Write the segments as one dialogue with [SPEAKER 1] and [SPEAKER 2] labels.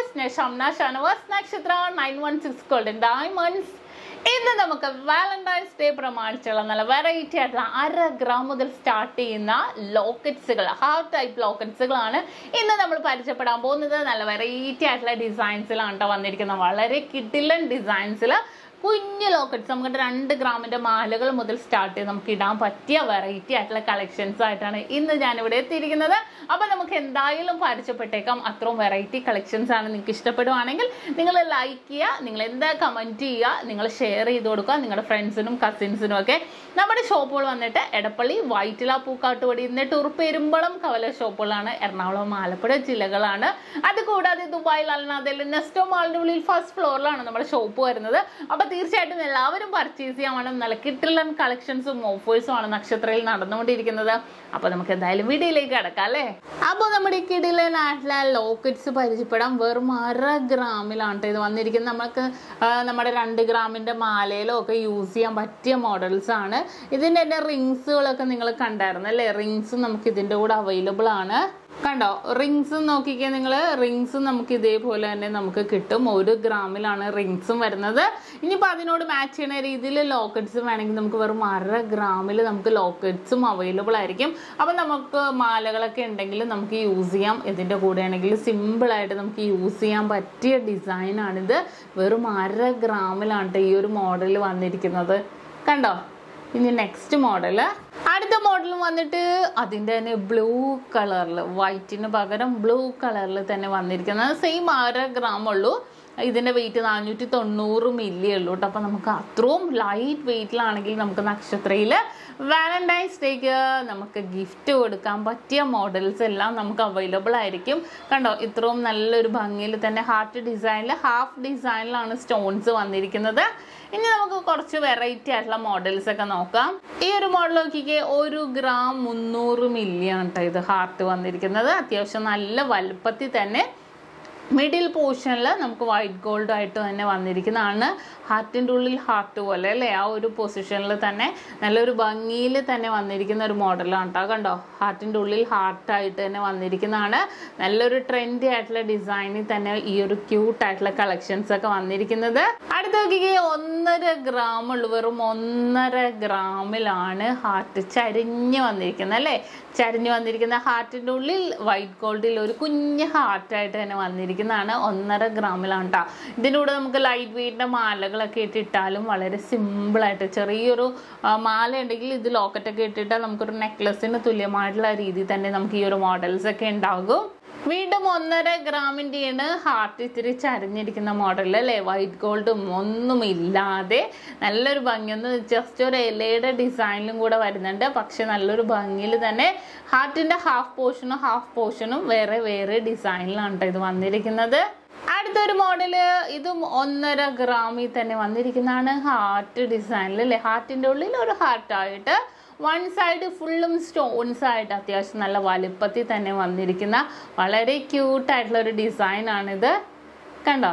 [SPEAKER 1] viewers ഞാൻ Shamna Shanavas Nakshatra nine one six golden diamonds ഇന്ന് നമുക്ക് വാലന്റൈൻസ് ഡേ പ്രമാണിച്ചുള്ള നല്ല വെറൈറ്റി ആയിട്ടുള്ള അര ഗ്രാം മുതൽ സ്റ്റാർട്ട് ചെയ്യുന്ന ലോക്കറ്റ്സുകൾ ഹാർട്ട് ടൈപ്പ് ലോക്കറ്റ്സുകളാണ് ഇന്ന് നമ്മൾ പരിചയപ്പെടാൻ പോകുന്നത് നല്ല വെറൈറ്റി ആയിട്ടുള്ള ഡിസൈൻസിലാണ് കേട്ടോ വന്നിരിക്കുന്നത് വളരെ കിഡിലൻ ഡിസൈൻസിൽ കുഞ്ഞു ലോക്കറ്റ്സ് നമുക്ക് രണ്ട് ഗ്രാമിന്റെ മാലകൾ മുതൽ സ്റ്റാർട്ട് ചെയ്ത് നമുക്ക് ഇടാൻ പറ്റിയ വെറൈറ്റി ആയിട്ടുള്ള കളക്ഷൻസ് ആയിട്ടാണ് ഇന്ന് ഞാനിവിടെ എത്തിയിരിക്കുന്നത് അപ്പൊ നമുക്ക് എന്തായാലും പരിചയപ്പെട്ടേക്കാം അത്രയും വെറൈറ്റി കളക്ഷൻസ് ആണ് നിങ്ങൾക്ക് ഇഷ്ടപ്പെടുവാണെങ്കിൽ നിങ്ങൾ ലൈക്ക് ചെയ്യുക നിങ്ങൾ എന്താ കമന്റ് ചെയ്യുക നിങ്ങൾ ഷെയർ ചെയ്ത് കൊടുക്കുക നിങ്ങളുടെ ഫ്രണ്ട്സിനും കസിൻസിനും ഒക്കെ നമ്മുടെ ഷോപ്പുകൾ വന്നിട്ട് എടപ്പള്ളി വൈറ്റില പൂക്കാട്ടുപടി എന്നിട്ട് ഉറുപ്പെരുമ്പളം കവല ഷോപ്പുകളാണ് എറണാകുളം ആലപ്പുഴ ജില്ലകളാണ് അതുകൂടാതെ ദുബായിൽ അൽനാദയിൽ നെസ്റ്റോ മാളിന്റെ ഉള്ളിൽ ഫസ്റ്റ് ഫ്ലോറിലാണ് നമ്മുടെ ഷോപ്പ് വരുന്നത് അപ്പൊ തീർച്ചയായിട്ടും എല്ലാവരും പർച്ചേസ് ചെയ്യാൻ വേണം നല്ല കിട്ടിലൻ കളക്ഷൻസും ഓഫേഴ്സും ആണ് നക്ഷത്രയിൽ നടന്നുകൊണ്ടിരിക്കുന്നത് അപ്പൊ നമുക്ക് എന്തായാലും വീഡിയോയിലേക്ക് കിടക്കാം അല്ലേ അപ്പോൾ നമ്മുടെ ഈ കിടിലൻ ആയിട്ടുള്ള ലോക്കറ്റ്സ് പരിചയപ്പെടാം വെറും അര ഗ്രാമിലാണ് ട്ടോ ഇത് വന്നിരിക്കുന്നത് നമുക്ക് ആ, നമ്മുടെ രണ്ട് ഗ്രാമിന്റെ മാലയിലോ ഒക്കെ യൂസ് ചെയ്യാൻ പറ്റിയ മോഡൽസ് ആണ് ഇതിന്റെ തന്നെ റിങ്സുകളൊക്കെ നിങ്ങൾ കണ്ടായിരുന്നു അല്ലേ റിങ്സും നമുക്ക് ഇതിന്റെ കൂടെ അവൈലബിൾ ആണ് കണ്ടോ റിങ്സ് നോക്കിക്കേ നിങ്ങൾ റിങ്സ് നമുക്ക് ഇതേപോലെ തന്നെ നമുക്ക് കിട്ടും ഒരു ഗ്രാമിലാണ് റിങ്സും വരുന്നത് ഇനിയിപ്പോൾ അതിനോട് മാച്ച് ചെയ്യുന്ന രീതിയിൽ ലോക്കറ്റ്സ് വേണമെങ്കിൽ നമുക്ക് വെറും അര ഗ്രാമിൽ നമുക്ക് ലോക്കറ്റ്സും അവൈലബിൾ ആയിരിക്കും അപ്പം നമുക്ക് മാലകളൊക്കെ ഉണ്ടെങ്കിൽ നമുക്ക് യൂസ് ചെയ്യാം ഇതിൻ്റെ കൂടെ ആണെങ്കിൽ സിമ്പിളായിട്ട് നമുക്ക് യൂസ് ചെയ്യാൻ പറ്റിയ ഡിസൈനാണിത് വെറും അര ഗ്രാമിലാണ് ട്ടോ ഈ ഒരു മോഡൽ വന്നിരിക്കുന്നത് കണ്ടോ ഇനി നെക്സ്റ്റ് മോഡല് അടുത്ത മോഡൽ വന്നിട്ട് അതിൻ്റെ തന്നെ ബ്ലൂ കളറിൽ വൈറ്റിന് പകരം ബ്ലൂ കളറിൽ തന്നെ വന്നിരിക്കുന്നത് സെയിം അര ഗ്രാം ഉള്ളൂ ഇതിൻ്റെ വെയിറ്റ് നാനൂറ്റി തൊണ്ണൂറ് മില്ലി ഉള്ളൂ കേട്ടോ അപ്പം നമുക്ക് അത്രയും ലൈറ്റ് വെയിറ്റിലാണെങ്കിൽ നമുക്ക് നക്ഷത്രയിൽ വാലന്റൈൻസ് ഡേക്ക് നമുക്ക് ഗിഫ്റ്റ് കൊടുക്കാൻ പറ്റിയ മോഡൽസ് എല്ലാം നമുക്ക് അവൈലബിൾ ആയിരിക്കും കണ്ടോ ഇത്രയും നല്ലൊരു ഭംഗിയിൽ തന്നെ ഹാർട്ട് ഡിസൈനിൽ ഹാഫ് ഡിസൈനിലാണ് സ്റ്റോൺസ് വന്നിരിക്കുന്നത് ഇനി നമുക്ക് കുറച്ച് വെറൈറ്റി ആയിട്ടുള്ള മോഡൽസ് ഒക്കെ നോക്കാം ഈ ഒരു മോഡൽ നോക്കിക്കേ ഒരു ഗ്രാം മുന്നൂറ് മില്ലിയാണ് കേട്ടോ ഇത് ഹാർട്ട് വന്നിരിക്കുന്നത് അത്യാവശ്യം നല്ല വലുപ്പത്തിൽ തന്നെ മിഡിൽ പോർഷനിൽ നമുക്ക് വൈറ്റ് ഗോൾഡ് ആയിട്ട് തന്നെ വന്നിരിക്കുന്നതാണ് ഹാർട്ടിൻ്റെ ഉള്ളിൽ ഹാർട്ട് പോലെ അല്ലേ ആ ഒരു പൊസിഷനിൽ തന്നെ നല്ലൊരു ഭംഗിയിൽ തന്നെ വന്നിരിക്കുന്ന ഒരു മോഡലാണ് കേട്ടോ കണ്ടോ ഹാർട്ടിൻ്റെ ഉള്ളിൽ ഹാർട്ടായിട്ട് തന്നെ വന്നിരിക്കുന്നതാണ് നല്ലൊരു ട്രെൻഡി ആയിട്ടുള്ള ഡിസൈനിൽ തന്നെ ഈ ഒരു ക്യൂട്ട് ആയിട്ടുള്ള കളക്ഷൻസ് ഒക്കെ വന്നിരിക്കുന്നത് അടുത്ത നോക്കിക്കേ ഒന്നര ഗ്രാം ഉള്ളു വെറും ഒന്നര ഗ്രാമിലാണ് ഹാർട്ട് ചരിഞ്ഞ് വന്നിരിക്കുന്നത് അല്ലേ ചരിഞ്ഞ് വന്നിരിക്കുന്ന ഹാർട്ടിൻ്റെ ഉള്ളിൽ വൈറ്റ് ഗോൾഡിൽ ഒരു കുഞ്ഞ് ഹാർട്ടായിട്ട് തന്നെ വന്നിരിക്കുന്നതാണ് ഒന്നര ഗ്രാമിലാണ് കേട്ടോ ഇതിൻ്റെ കൂടെ നമുക്ക് ലൈറ്റ് വെയിറ്റിൻ്റെ മാലകളൊക്കെ ഇട്ടിട്ടാലും വളരെ സിമ്പിളായിട്ട് ചെറിയൊരു ആ, മാല ഉണ്ടെങ്കിൽ ഇത് ലോക്കറ്റൊക്കെ ഇട്ടിട്ടാൽ നമുക്കൊരു നെക്ലസിന് തുല്യമായിട്ടുള്ള രീതിയിൽ തന്നെ നമുക്ക് ഈ ഒരു മോഡൽസ് ഒക്കെ ഉണ്ടാകും വീണ്ടും ഒന്നര ഗ്രാമിൻ്റെയാണ് ഹാർട്ട് ഇത്തിരി ചരിഞ്ഞിരിക്കുന്ന മോഡൽ അല്ലേ വൈറ്റ് ഗോൾഡും ഒന്നും ഇല്ലാതെ നല്ലൊരു ഭംഗിയൊന്ന് ജസ്റ്റ് ഒരു ഇലയുടെ ഡിസൈനിലും കൂടെ വരുന്നുണ്ട് പക്ഷെ നല്ലൊരു ഭംഗിയിൽ തന്നെ ഹാർട്ടിൻ്റെ ഹാഫ് പോർഷനും ഹാഫ് പോർഷനും വേറെ വേറെ ഡിസൈനിലാണ് ട്ടോ ഇത് വന്നിരിക്കുന്നത് അടുത്തൊരു മോഡല് ഇതും ഒന്നര ഗ്രാമിൽ തന്നെ വന്നിരിക്കുന്നതാണ് ഹാർട്ട് ഡിസൈനിൽ അല്ലേ ഹാർട്ടിൻ്റെ ഉള്ളിൽ ഒരു ഹാർട്ടായിട്ട് വൺ സൈഡ് ഫുള്ളും സ്റ്റോൺസ് ആയിട്ട് അത്യാവശ്യം നല്ല വലുപ്പത്തിൽ തന്നെ വന്നിരിക്കുന്ന വളരെ ക്യൂട്ടായിട്ടുള്ള ഒരു ഡിസൈനാണിത് കണ്ടോ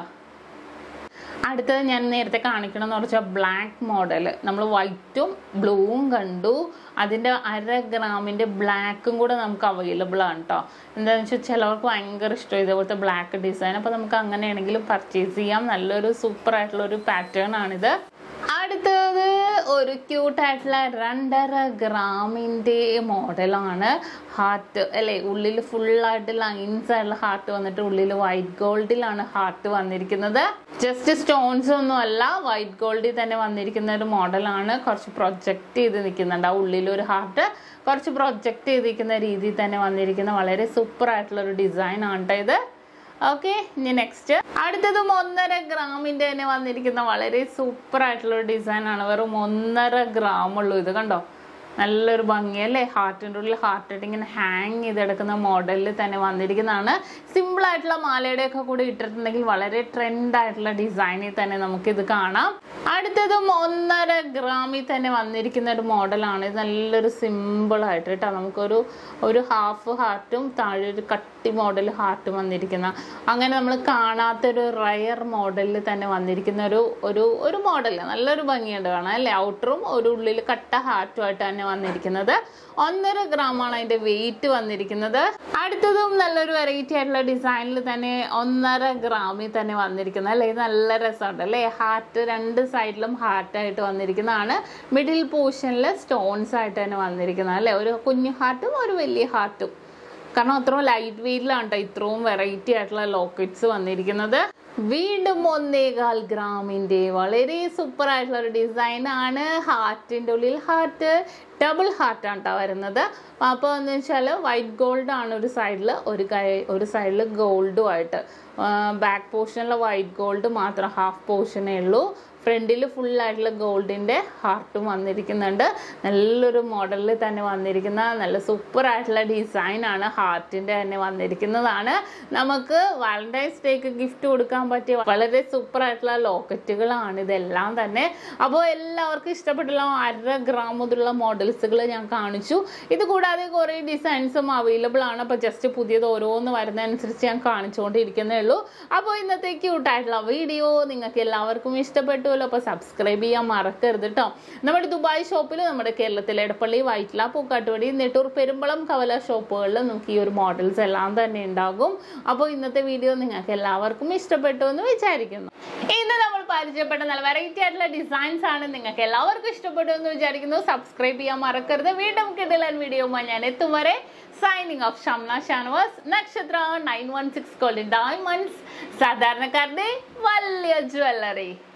[SPEAKER 1] അടുത്തത് ഞാൻ നേരത്തെ കാണിക്കണം എന്ന് പറഞ്ഞാൽ ബ്ലാക്ക് മോഡൽ നമ്മൾ വൈറ്റും ബ്ലൂവും കണ്ടു അതിൻ്റെ അര ഗ്രാമിൻ്റെ ബ്ലാക്കും കൂടെ നമുക്ക് അവൈലബിൾ ആണ് കേട്ടോ എന്താണെന്ന് വെച്ചാൽ ചിലവർക്ക് ഭയങ്കര ഇഷ്ടം ഇതേപോലത്തെ ബ്ലാക്ക് ഡിസൈൻ അപ്പോൾ നമുക്ക് അങ്ങനെയാണെങ്കിലും പർച്ചേസ് ചെയ്യാം നല്ലൊരു സൂപ്പർ ആയിട്ടുള്ള ഒരു പാറ്റേൺ ആണിത് അടുത്തത് ഒരു ക്യൂട്ടായിട്ടുള്ള രണ്ടര ഗ്രാമിൻ്റെ മോഡലാണ് ഹാർട്ട് അല്ലേ ഉള്ളിൽ ഫുള്ളായിട്ട് ലൈൻസ് ആയിട്ടുള്ള ഹാർട്ട് വന്നിട്ട് ഉള്ളിൽ വൈറ്റ് ഗോൾഡിലാണ് ഹാർട്ട് വന്നിരിക്കുന്നത് ജസ്റ്റ് സ്റ്റോൺസ് ഒന്നും അല്ല വൈറ്റ് ഗോൾഡിൽ തന്നെ വന്നിരിക്കുന്ന ഒരു മോഡലാണ് കുറച്ച് പ്രൊജക്റ്റ് ചെയ്ത് നിൽക്കുന്നുണ്ട് ആ ഉള്ളിൽ ഒരു ഹാർട്ട് കുറച്ച് പ്രൊജക്റ്റ് ചെയ്തിരിക്കുന്ന രീതിയിൽ തന്നെ വന്നിരിക്കുന്ന വളരെ സൂപ്പർ ആയിട്ടുള്ള ഒരു ഡിസൈൻ ആണ് ട്ടോ ഇത് ഓക്കെ ഇനി നെക്സ്റ്റ് അടുത്തതും ഒന്നര ഗ്രാമിന്റെ തന്നെ വന്നിരിക്കുന്ന വളരെ സൂപ്പർ ആയിട്ടുള്ള ഒരു ഡിസൈൻ ആണ് വെറും ഒന്നര ഗ്രാം ഉള്ളൂ ഇത് കണ്ടോ നല്ലൊരു ഭംഗിയല്ലേ ഹാർട്ടിൻ്റെ ഉള്ളിൽ ഹാർട്ട് ഇട്ട് ഇങ്ങനെ ഹാങ് ചെയ്തെടുക്കുന്ന മോഡലിൽ തന്നെ വന്നിരിക്കുന്നതാണ് സിമ്പിൾ ആയിട്ടുള്ള മാലയുടെ ഒക്കെ കൂടെ ഇട്ടിട്ടുണ്ടെങ്കിൽ വളരെ ട്രെൻഡ് ആയിട്ടുള്ള ഡിസൈനിൽ തന്നെ നമുക്കിത് കാണാം അടുത്തതും ഒന്നര ഗ്രാമിൽ തന്നെ വന്നിരിക്കുന്ന ഒരു മോഡലാണ് ഇത് നല്ലൊരു സിമ്പിൾ ആയിട്ട് കേട്ടോ നമുക്കൊരു ഒരു ഹാഫ് ഹാർട്ടും താഴെ ഒരു കട്ടി മൾട്ടി മോഡൽ ഹാർട്ട് വന്നിരിക്കുന്ന അങ്ങനെ നമ്മൾ കാണാത്തൊരു റയർ മോഡലിൽ തന്നെ വന്നിരിക്കുന്ന ഒരു ഒരു ഒരു മോഡൽ നല്ലൊരു ഭംഗിയുണ്ട് കാണാൻ അല്ലേ ഔട്ടറും ഒരു ഉള്ളിൽ കട്ട ഹാർട്ടുമായിട്ട് തന്നെ വന്നിരിക്കുന്നത് ഒന്നര ഗ്രാമാണ് അതിന്റെ വെയിറ്റ് വന്നിരിക്കുന്നത് അടുത്തതും നല്ലൊരു വെറൈറ്റി ആയിട്ടുള്ള ഡിസൈനിൽ തന്നെ ഒന്നര ഗ്രാമിൽ തന്നെ വന്നിരിക്കുന്നത് അല്ലേ ഇത് നല്ല രസമുണ്ട് അല്ലേ ഹാർട്ട് രണ്ട് സൈഡിലും ഹാർട്ടായിട്ട് വന്നിരിക്കുന്നതാണ് മിഡിൽ പോർഷനിൽ സ്റ്റോൺസ് ആയിട്ട് തന്നെ വന്നിരിക്കുന്നത് അല്ലേ ഒരു കുഞ്ഞു ഹാർട്ടും ഒരു വലിയ ഹാർട്ടും കാരണം അത്രയും ലൈറ്റ് വെയിറ്റിലാണ് കേട്ടോ ഇത്രയും വെറൈറ്റി ആയിട്ടുള്ള ലോക്കറ്റ്സ് വന്നിരിക്കുന്നത് വീണ്ടും ഒന്നേകാൽ ഗ്രാമിൻ്റെ വളരെ സൂപ്പർ ആയിട്ടുള്ള ഒരു ഡിസൈൻ ആണ് ഹാർട്ടിൻ്റെ ഉള്ളിൽ ഹാർട്ട് ഡബിൾ ഹാർട്ടാണ് കേട്ടോ വരുന്നത് അപ്പോൾ എന്ന് വെച്ചാൽ വൈറ്റ് ഗോൾഡ് ആണ് ഒരു സൈഡിൽ ഒരു കൈ ഒരു സൈഡിൽ ഗോൾഡും ആയിട്ട് ബാക്ക് പോർഷനിൽ വൈറ്റ് ഗോൾഡ് മാത്രം ഹാഫ് പോർഷനേ ഉള്ളൂ ഫ്രണ്ടിൽ ഫുള്ളായിട്ടുള്ള ഗോൾഡിൻ്റെ ഹാർട്ടും വന്നിരിക്കുന്നുണ്ട് നല്ലൊരു മോഡലിൽ തന്നെ വന്നിരിക്കുന്ന നല്ല സൂപ്പർ ആയിട്ടുള്ള ഡിസൈനാണ് ഹാർട്ടിൻ്റെ തന്നെ വന്നിരിക്കുന്നതാണ് നമുക്ക് വാലന്റൈൻസ് ഡേക്ക് ഗിഫ്റ്റ് കൊടുക്കാൻ പറ്റിയ വളരെ സൂപ്പർ ആയിട്ടുള്ള ലോക്കറ്റുകളാണ് ഇതെല്ലാം തന്നെ അപ്പോൾ എല്ലാവർക്കും ഇഷ്ടപ്പെട്ടുള്ള അര ഗ്രാം മുതലുള്ള മോഡൽസുകൾ ഞാൻ കാണിച്ചു ഇത് കൂടാതെ കുറേ ഡിസൈൻസും അവൈലബിൾ ആണ് അപ്പോൾ ജസ്റ്റ് പുതിയത് ഓരോന്ന് വരുന്നതനുസരിച്ച് ഞാൻ കാണിച്ചുകൊണ്ടിരിക്കുന്നേ ഉള്ളൂ അപ്പോൾ ഇന്നത്തെ ക്യൂട്ടായിട്ടുള്ള വീഡിയോ നിങ്ങൾക്ക് എല്ലാവർക്കും ഇഷ്ടപ്പെട്ടുമല്ലോ അപ്പോൾ സബ്സ്ക്രൈബ് ചെയ്യാൻ മറക്കരുത് കേട്ടോ നമ്മുടെ ദുബായ് ഷോപ്പിൽ നമ്മുടെ കേരളത്തിലെ എടപ്പള്ളി വൈറ്റ്ല പൂക്കാട്ടുപടി നെട്ടൂർ പെരുമ്പളം കവല ഷോപ്പുകളിൽ നമുക്ക് ഈ ഒരു മോഡൽസ് എല്ലാം തന്നെ ഉണ്ടാകും അപ്പോൾ ഇന്നത്തെ വീഡിയോ നിങ്ങൾക്ക് എല്ലാവർക്കും ഇഷ്ടപ്പെട്ടു എന്ന് വിചാരിക്കുന്നു ഇന്ന് നമ്മൾ പരിചയപ്പെട്ട നല്ല വെറൈറ്റി ആയിട്ടുള്ള ഡിസൈൻസ് ആണ് നിങ്ങൾക്ക് എല്ലാവർക്കും ഇഷ്ടപ്പെട്ടു എന്ന് വിചാരിക്കുന്നു സബ്സ്ക്രൈബ് ചെയ്യാൻ മറക്കരുത് വീണ്ടും കിടലൻ വീഡിയോ ഞാൻ എത്തും വരെ signing off Shamna Shanavas Nakshatra nine one six gold diamonds സാധാരണക്കാരുടെ വലിയ ജ്വല്ലറി